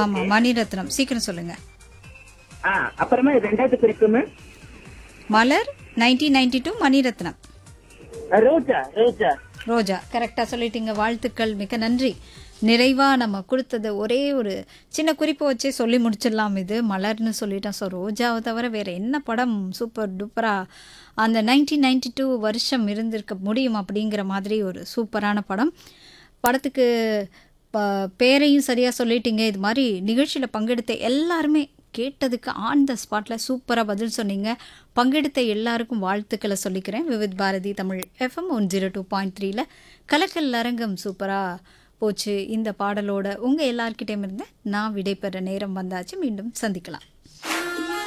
ஆமா மணிரத்னம் சீக்கிரம் சொல்லுங்க ஆ அப்புறமா ரெண்டாவது குறிப்பு மேம் மலர் nineteen ninety two Mani Ratnam Roja Roja Roja கரெக்டா சொல்லிட்டீங்க வாழ்த்துக்கள் மிக்க நன்றி நிறைவா நம்ம கொடுத்தது ஒரே ஒரு சின்ன குறிப்பை வச்சே சொல்லி முடிச்சிடலாம் இது மலர்னு சொல்லிட்டோம் ஸோ ரோஜாவை தவிர வேற என்ன படம் சூப்பர் டூப்பரா அந்த நைன்டீன் நைன்டி டூ வருஷம் இருந்திருக்க முடியும் அப்படிங்கிற மாதிரி ஒரு சூப்பரான படம் படத்துக்கு ப- பேரையும் சரியா சொல்லிட்டீங்க இது மாதிரி நிகழ்ச்சியில் பங்கெடுத்த எல்லாருமே கேட்டதுக்கு ஆன் த ஸ்பாட்டில் சூப்பராக பதில் சொன்னீங்க பங்கெடுத்த எல்லாருக்கும் வாழ்த்துக்களை சொல்லிக்கிறேன் Vividh Bharati Tamil FM one zero two point த்ரீல கலக்கல் அரங்கம் சூப்பராக போச்சு இந்த பாடலோட உங்கள் எல்லார்கிட்டேயும் இருந்து நான் விடைபெற நேரம் வந்தாச்சு மீண்டும் சந்திக்கலாம்